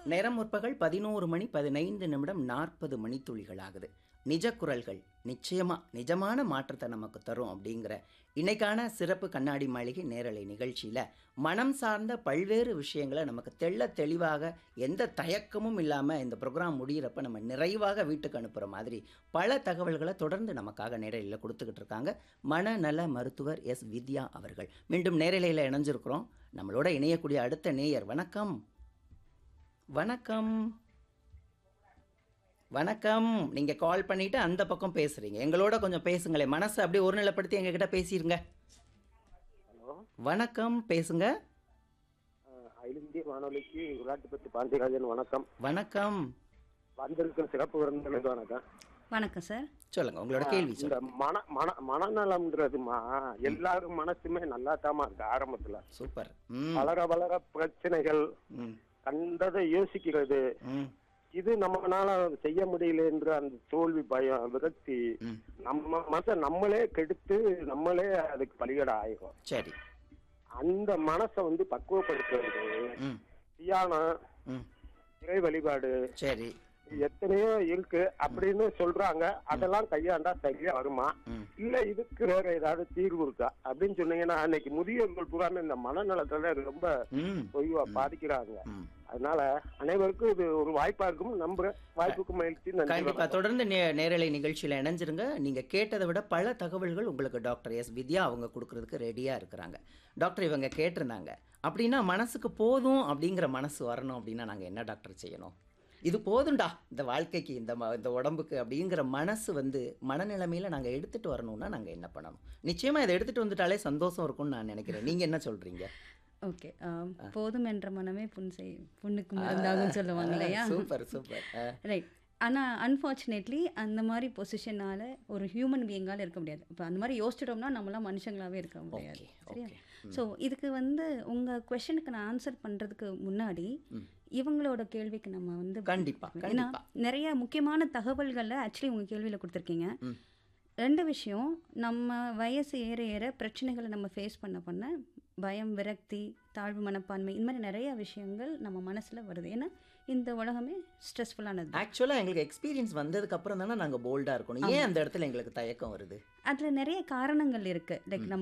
நேரம் முற்பகல் பதினோரு மணி பதினைந்து நிமிடம் நாற்பது மணித்துளிகள் ஆகுது நிஜ குரல்கள் நிச்சயமா நிஜமான மாற்றத்தை நமக்கு தரும் அப்படிங்கிற இன்னைக்கான சிறப்பு கண்ணாடி மாளிகை நேரலை நிகழ்ச்சியில மனம் சார்ந்த பல்வேறு விஷயங்களை நமக்கு தெள்ள தெளிவாக எந்த தயக்கமும் இல்லாம இந்த ப்ரோக்ராம் முடியிறப்ப நம்ம நிறைவாக வீட்டுக்கு அனுப்புற மாதிரி பல தகவல்களை தொடர்ந்து நமக்காக நேரலையில் கொடுத்துக்கிட்டு இருக்காங்க மனநல மருத்துவர் எஸ் வித்யா அவர்கள் மீண்டும் நேரலையில் இணைஞ்சிருக்கிறோம் நம்மளோட இணையக்கூடிய அடுத்த நேயர் வணக்கம் வணக்கம் வணக்கம் நீங்க கால் பண்ணிட்டு அந்த பக்கம் பேசுறீங்க எங்களோட கொஞ்சம் பேசுங்களேன் மனசை அப்படியே ஒருநிலைப்படுத்தி எங்ககிட்ட பேசிருங்க ஹலோ வணக்கம் பேசுங்க அகில இந்திய வானொலிக்கு விராட்டுப்பட்டி பாண்டியராஜன் வணக்கம் வணக்கம் வந்திருக்கும் சிறப்பு விருந்தினருக்கு வணக்கம் வணக்கம் சார் சொல்லுங்க உங்களோட கேள்வி இந்த சொல்லுங்க மன மன மனநலம்ன்றதுமா எல்லாரும் மனசுமே நல்லா இருக்கு ஆரம்பத்துல சூப்பர் ம் வளர வளர பிரச்சனைகள் ம் கண்டதை யோசிக்கிறது ம் இது நம்மளால செய்ய முடியல என்று அந்த தோல்வி பயம் விரக்தி ம் நம்ம மனசை நம்மளே கெடுத்து நம்மளே அதுக்கு பலிகட ஆயிரும் சரி அந்த மனசை வந்து பக்குவப்படுத்துறது ம் தியானம் ம் இறை வழிபாடு சரி எத்தனையோ இருக்கு அப்படின்னு சொல்றாங்க அதெல்லாம் கையாண்டா சரியா வருமா ம் இல்ல இதுக்கு வேற ஏதாவது தீர்வு இருக்கா அப்படின்னு சொன்னீங்கன்னா அன்னைக்கு முதியோர்கள் புறாம இந்த மனநலத்துல ரொம்ப ம் பொய்வா பாதிக்கிறாங்க ம் அதனால அனைவருக்கும் இது ஒரு வாய்ப்பா இருக்கும் நம்புறேன் வாய்ப்புக்கு மகிழ்ச்சி நன்றி கண்டிப்பா வணக்கம். தொடர்ந்து நே நேரலை நிகழ்ச்சியில் இணைஞ்சிருங்க நீங்க கேட்டதை விட பல தகவல்கள் உங்களுக்கு டாக்டர் எஸ் வித்யா அவங்க கொடுக்கறதுக்கு ரெடியா இருக்கிறாங்க டாக்டர் இவங்க கேட்டிருந்தாங்க அப்படின்னா மனசுக்கு போதும் அப்படிங்கிற மனசு வரணும் அப்படின்னா நாங்க என்ன டாக்டர் செய்யணும் இது போதும்டா இந்த வாழ்க்கைக்கு இந்த ம இந்த உடம்புக்கு அப்படிங்கிற மனசு வந்து மனநிலைமையில நாங்க எடுத்துட்டு வரணும்னா நாங்க என்ன பண்ணணும் நிச்சயமா இதை எடுத்துட்டு வந்துட்டாலே சந்தோஷம் இருக்கும்னு நான் நினைக்கிறேன் நீங்க என்ன சொல்றீங்க ஓகே போதும் என்ற மனமே புண் செய் புண்ணுக்கு மருந்தாகும் சொல்லுவாங்க இல்லையா சூப்பர் சூப்பர் ரைட் ஆனால் அன்ஃபார்ச்சுனேட்லி அந்த மாதிரி பொசிஷனால் ஒரு ஹியூமன் பீயிங்கால் இருக்க முடியாது இப்போ அந்த மாதிரி யோசிச்சிட்டோம்னா நம்மளாம் மனுஷங்களாகவே இருக்க முடியாது ஓகே சரியா ஓகே ஸோ இதுக்கு வந்து உங்கள் கொஷனுக்கு நான் ஆன்சர் பண்ணுறதுக்கு முன்னாடி ம். இவங்களோட கேள்விக்கு நம்ம வந்து கண்டிப்பா ஏன்னா கண்டிப்பா நிறைய முக்கியமான தகவல்களை ஆக்சுவலி உங்கள் கேள்வியில் கொடுத்துருக்கீங்க ம். ரெண்டு விஷயம் நம்ம வயசு ஏற ஏற பிரச்சனைகளை நம்ம ஃபேஸ் பண்ண பண்ண பயம் விரக்தி தாழ்வு மனப்பான்மை இந்த மாதிரி நிறைய விஷயங்கள் நம்ம மனசில் வருது ஏன்னா இந்த உலகமே ஸ்ட்ரெஸ்ஃபுல்லானது ஆக்சுவலாக எங்களுக்கு எக்ஸ்பீரியன்ஸ் வந்ததுக்கு அப்புறம் தானே நாங்கள் போல்டாக இருக்கணும் ஏன் அந்த இடத்துல எங்களுக்கு தயக்கம் வருது அதில் நிறைய காரணங்கள் இருக்குது லைக் நம்ம